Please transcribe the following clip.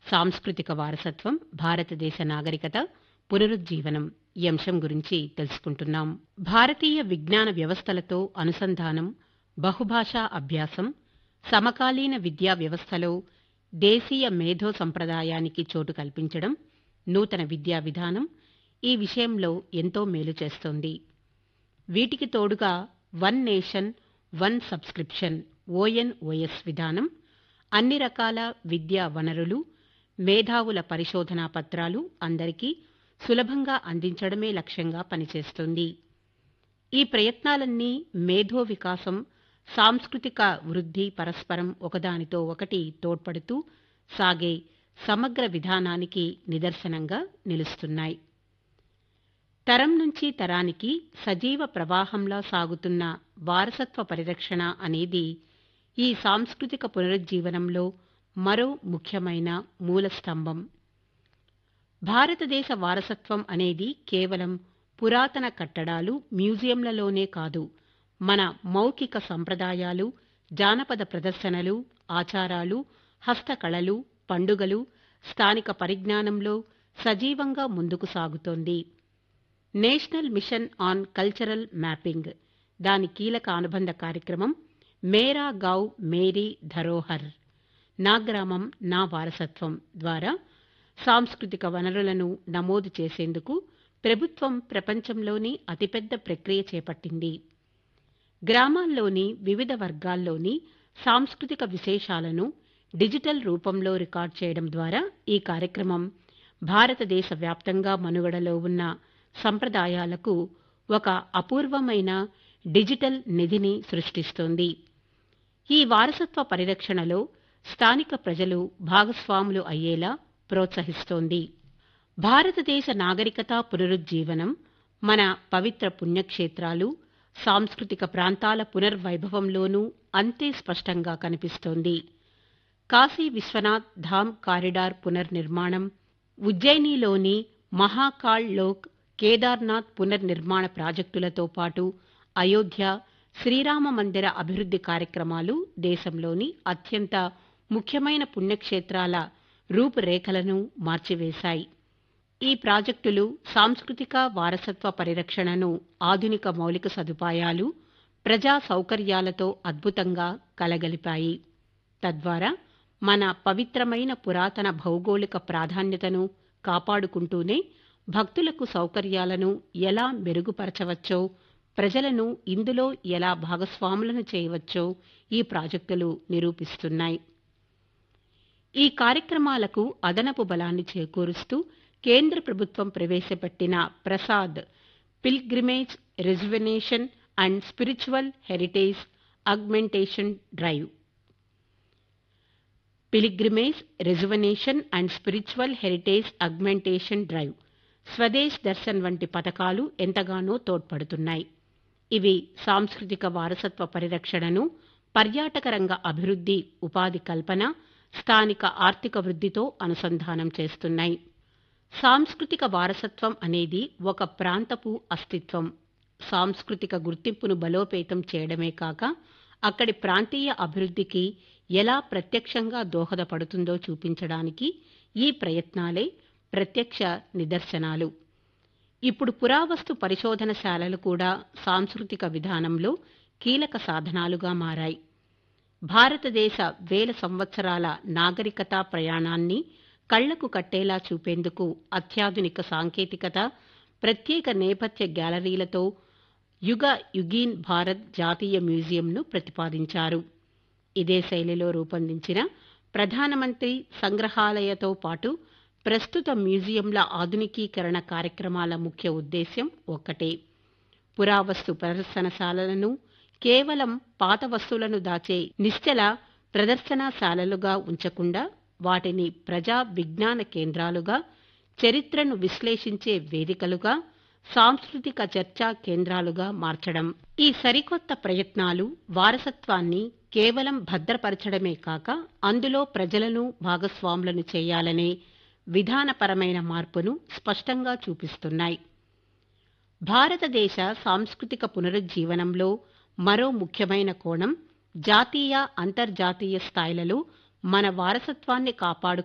సాంస్కృతిక వారసత్వం భారతదేశ నాగరికత పునరుజ్జీవనం ఈ అంశం గురించి తెలుసుకుంటున్నాం భారతీయ విజ్ఞాన వ్యవస్థలతో అనుసంధానం బహుభాషా అభ్యాసం సమకాలీన విద్యా వ్యవస్థలో దేశీయ మేధో సంప్రదాయానికి చోటు కల్పించడం నూతన విద్యా విధానం ఈ విషయంలో ఎంతో మేలు చేస్తోంది వీటికి తోడుగా one nation one subscription ONOS విధానం అన్ని రకాల విద్యా వనరులు మేధావుల పరిశోధనా పత్రాలు అందరికీ సులభంగా అందించడమే లక్ష్యంగా పనిచేస్తుంది ఈ ప్రయత్నాలన్నీ మేధో వికాసం సాంస్కృతిక వృద్ధి పరస్పరం ఒకదానితో ఒకటి తోడ్పడుతూ సాగే సమగ్ర విధానానికి నిదర్శనంగా నిలుస్తున్నాయి తరం నుంచి తరానికి సజీవ ప్రవాహంలా సాగుతున్న వారసత్వ పరిరక్షణ అనేది ఈ సాంస్కృతిక పునరుజ్జీవనంలో మరో ముఖ్యమైన మూల స్తంభం భారతదేశ వారసత్వం అనేది కేవలం పురాతన కట్టడాలు మ్యూజియంలలోనే కాదు మన మౌఖిక సంప్రదాయాలు జానపద ప్రదర్శనలు ఆచారాలు హస్తకళలు పండుగలు స్థానిక పరిజ్ఞానంలో సజీవంగా ముందుకు సాగుతోంది national mission on cultural mapping దాని కీలక అనుబంధ కార్యక్రమం మేరా గావ్ మేరీ ధరోహర్ నా గ్రామం నా వారసత్వం ద్వారా సాంస్కృతిక వనరులను నమోదు చేసేందుకు ప్రభుత్వం ప్రపంచంలోని అతిపెద్ద ప్రక్రియ చేపట్టింది గ్రామాల్లోని వివిధ వర్గాల్లోని సాంస్కృతిక విశేషాలను డిజిటల్ రూపంలో రికార్డ్ చేయడం ద్వారా ఈ కార్యక్రమం భారతదేశ వ్యాప్తంగా మనుగడలో ఉన్న సంప్రదాయాలకు ఒక అపూర్వమైన డిజిటల్ నిధిని సృష్టిస్తోంది ఈ వారసత్వ పరిరక్షణలో స్థానిక ప్రజలు భాగస్వాములు అయ్యేలా ప్రోత్సహిస్తోంది భారతదేశ నాగరికత పునరుజ్జీవనం మన పవిత్ర పుణ్యక్షేత్రాలు సాంస్కృతిక ప్రాంతాల పునర్వైభవంలోనూ అంతే స్పష్టంగా కనిపిస్తోంది కాశీ విశ్వనాథ్ ధామ్ కారిడార్ పునర్నిర్మాణం ఉజ్జయినిలోని మహాకాళ్ లోక్ కేదార్నాథ్ పునర్నిర్మాణ ప్రాజెక్టులతో పాటు అయోధ్య శ్రీరామ మందిర అభివృద్ధి కార్యక్రమాలు దేశంలోని అత్యంత ముఖ్యమైన పుణ్యక్షేత్రాల రూపురేఖలను మార్చివేశాయి ఈ ప్రాజెక్టులు సాంస్కృతిక వారసత్వ పరిరక్షణను ఆధునిక మౌలిక సదుపాయాలు ప్రజా సౌకర్యాలతో అద్భుతంగా కలగలిపాయి తద్వారా మన పవిత్రమైన పురాతన భౌగోళిక ప్రాధాన్యతను కాపాడుకుంటూనే భక్తులకు సౌకర్యాలను ఎలా మెరుగుపరచవచ్చో ప్రజలను ఇందులో ఎలా భాగస్వాములను చేయవచ్చో ఈ ప్రాజెక్టులు నిరూపిస్తున్నాయి ఈ కార్యక్రమాలకు అదనపు బలాన్ని చేకూరుస్తూ కేంద్ర ప్రభుత్వం ప్రవేశపెట్టిన PRASAD pilgrimage rejuvenation and spiritual heritage augmentation drive pilgrimage rejuvenation and spiritual heritage augmentation drive Swadesh Darshan వంటి పథకాలు ఎంతగానో తోడ్పడుతున్నాయి ఇవి సాంస్కృతిక వారసత్వ పరిరక్షణను పర్యాటక రంగ అభివృద్ధి ఉపాధి కల్పన స్థానిక ఆర్థిక వృద్ధితో అనుసంధానం చేస్తున్నాయి సాంస్కృతిక వారసత్వం అనేది ఒక ప్రాంతపు అస్తిత్వం సాంస్కృతిక గుర్తింపును బలోపేతం చేయడమే కాక అక్కడి ప్రాంతీయ అభివృద్ధికి ఎలా ప్రత్యక్షంగా దోహదపడుతుందో చూపించడానికి ఈ ప్రయత్నాలే ప్రత్యక్ష నిదర్శనాలు ఇప్పుడు పురావస్తు పరిశోధనశాలలు కూడా సాంస్కృతిక విధానంలో కీలక సాధనాలుగా మారాయి భారతదేశ వేల సంవత్సరాల నాగరికత ప్రయాణాన్ని కళ్లకు కట్టేలా చూపేందుకు అత్యాధునిక సాంకేతికత ప్రత్యేక నేపథ్య గ్యాలరీలతో యుగ యుగీన్ భారత్ జాతీయ మ్యూజియంను ప్రతిపాదించారు ఇదే శైలిలో రూపొందించిన ప్రధానమంత్రి సంగ్రహాలయతో పాటు ప్రస్తుత మ్యూజియంల ఆధునికీకరణ కార్యక్రమాల ముఖ్య ఉద్దేశ్యం ఒక్కటే పురావస్తు ప్రదర్శనశాలలను కేవలం పాత వస్తువులను దాచే నిశ్చల ప్రదర్శనశాలలుగా ఉంచకుండా వాటిని ప్రజా విజ్ఞాన కేంద్రాలుగా చరిత్రను విశ్లేషించే వేదికలుగా సాంస్కృతిక చర్చా కేంద్రాలుగా మార్చడం ఈ సరికొత్త ప్రయత్నాలు వారసత్వాన్ని కేవలం భద్రపరచడమే కాక అందులో ప్రజలను భాగస్వాములను చేయాలనే విధానపరమైన మార్పును స్పష్టంగా చూపిస్తున్నాయి భారతదేశ సాంస్కృతిక పునరుజ్జీవనంలో మరో ముఖ్యమైన కోణం జాతీయ అంతర్జాతీయ స్థాయిలలో మన వారసత్వాన్ని కాపాడు